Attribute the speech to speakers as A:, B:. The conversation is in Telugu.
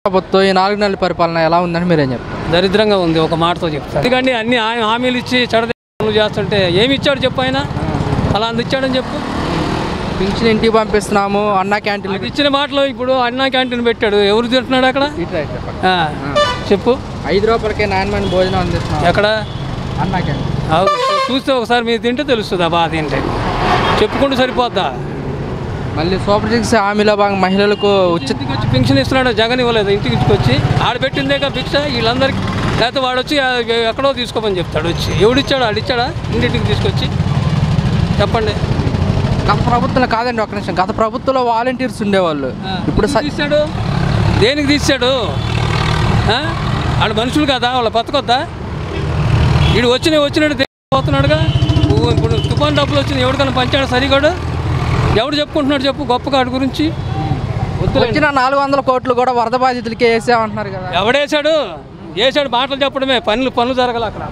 A: ప్రభుత్వం ఈ నాలుగు నెలల పరిపాలన ఎలా ఉందని మీరేం చెప్తారు
B: దరిద్రంగా ఉంది ఒక మాటతో చెప్తాను ఎందుకంటే అన్ని ఆయన హామీలు ఇచ్చి చెడలు చేస్తుంటే ఏమి ఇచ్చాడు చెప్పు ఆయన అలా అంత ఇచ్చాడని చెప్పు
A: పింఛన్ ఇంటికి పంపిస్తున్నాము అన్నా క్యాంటీన్
B: అది ఇచ్చిన మాటలో ఇప్పుడు అన్నా క్యాంటీన్ పెట్టాడు ఎవరు తింటున్నాడు అక్కడ ఆ, చెప్పు
A: ఐదు రూపాయలకే నాణ్యమైన భోజనం అందిస్తున్నాము
B: ఎక్కడ
A: అన్నా క్యాంటీన్
B: అవు, చూస్తే ఒకసారి మీరు తింటే తెలుస్తుంది ఆ బాధ ఏంటి చెప్పుకుంటూ సరిపోద్దా
A: మళ్ళీ సూపర్ సిక్స్ హామీలో భాగంగా మహిళలకు ఉచిత
B: ఇంటికి వచ్చి పింఛన్ ఇస్తున్నాడు జగన్ ఇవ్వలేదు ఇంటికి వచ్చి ఆడ పెట్టిందేగా భిక్ష వీళ్ళందరికీ లేకపోతే వాడు వచ్చి ఆ, ఎక్కడో తీసుకోమని చెప్తాడు వచ్చి ఎవడిచ్చాడు ఆడిచ్చాడా ఇంటింటికి తీసుకొచ్చి చెప్పండి
A: గత ప్రభుత్వంలో కాదండి ఒక నిమిషం గత ప్రభుత్వంలో వాలంటీర్స్ ఉండేవాళ్ళు ఇప్పుడు స-
B: ఎందుకు తీశాడు దేనికి తీశాడు ఆ? వాళ్ళు మనుషులు కదా వాళ్ళ బతకొద్దా వీడు వచ్చిన వచ్చినట్టు దే- పోతున్నాడుగా ఊ, ఇప్పుడు తుఫాన్ డబ్బులు వచ్చిన ఎవరికైనా పంచాడు సరిగాడు ఎవడు చెప్పుకుంటున్నాడు చెప్పు గొప్ప కాడు గురించి
A: వచ్చిన నాలుగు వందల కోట్లు కూడా వరద బాధితులకే వేసామంటున్నారు కదా
B: ఎవడేసాడు వేసాడు మాటలు చెప్పడమే పనులు పనులు జరగల అక్కడ